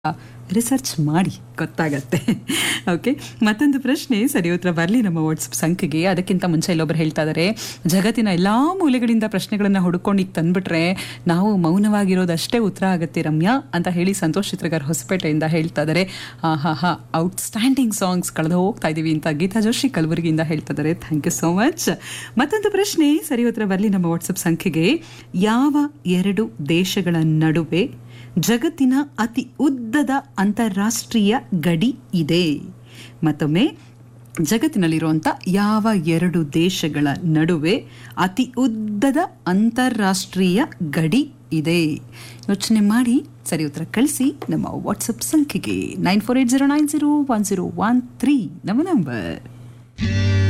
research ಮಾಡಿ ಗೊತ್ತಾಗತ್ತೆ okay ಮತ್ತೊಂದು ಪ್ರಶ್ನೆ ಸರಿ ಉತ್ತರ ಬರಲಿ ನಮ್ಮ ವಾಟ್ಸಪ್ ಸಂಖ್ಯೆಗೆ ಅದಕ್ಕಿಂತ ಮುಂಚೆ ಇಲ್ಲೊಬ್ರು ಹೇಳ್ತಾ ಇದ್ದಾರೆ ಜಗತ್ತಿನ ಎಲ್ಲಾ ಮೂಲೆಗಳಿಂದ ಪ್ರಶ್ನೆಗಳನ್ನ ಹುಡುಕೊಂಡು ಈಗ ತಂದ್ಬಿಟ್ರೆ ನಾವು ಮೌನವಾಗಿರೋದಷ್ಟೇ ಉತ್ತರ ಆಗುತ್ತೆ ರಮ್ಯಾ ಅಂತ ಹೇಳಿ ಸಂತೋಷ್ ಚಿತ್ರಗಾರ್ ಹೊಸಪೇಟೆಯಿಂದ ಹೇಳ್ತಾ ಇದ್ದಾರೆ ಹಾ ಹಾ ಔಟ್ಸ್ಟ್ಯಾಂಡಿಂಗ್ ಸಾಂಗ್ಸ್ ಕಳೆದು ಹೋಗ್ತಾ ಇದೀವಿ ಅಂತ ಗೀತಾ ಜೋಶಿ ಕಲಬುರಗಿಯಿಂದ ಹೇಳ್ತಾ ಇದ್ದಾರೆ ಥ್ಯಾಂಕ್ ಯು ಸೋ ಮಚ್ ಮತ್ತೊಂದು ಪ್ರಶ್ನೆ ಸರಿ ಉತ್ತರ ಬರಲಿ ನಮ್ಮ ವಾಟ್ಸಪ್ ಸಂಖ್ಯೆಗೆ ಯಾವ ಎರಡು ದೇಶಗಳ ನಡುವೆ ಜಗತ್ತಿನ ಅತಿ ಉದ್ದದ ಅಂತಾರಾಷ್ಟ್ರೀಯ ಗಡಿ ಇದೆ ಮತ್ತೊಮ್ಮೆ ಜಗತ್ತಿನಲ್ಲಿರುವಂಥ ಯಾವ ಎರಡು ದೇಶಗಳ ನಡುವೆ ಅತಿ ಉದ್ದದ ಅಂತಾರಾಷ್ಟ್ರೀಯ ಗಡಿ ಇದೆ ಯೋಚನೆ ಮಾಡಿ ಸರಿ ಉತ್ತರ ಕಳಿಸಿ ನಮ್ಮ ವಾಟ್ಸಪ್ ಸಂಖ್ಯೆಗೆ nine four eight zero nine zero one zero one three ನಮ್ಮ ನಂಬರ್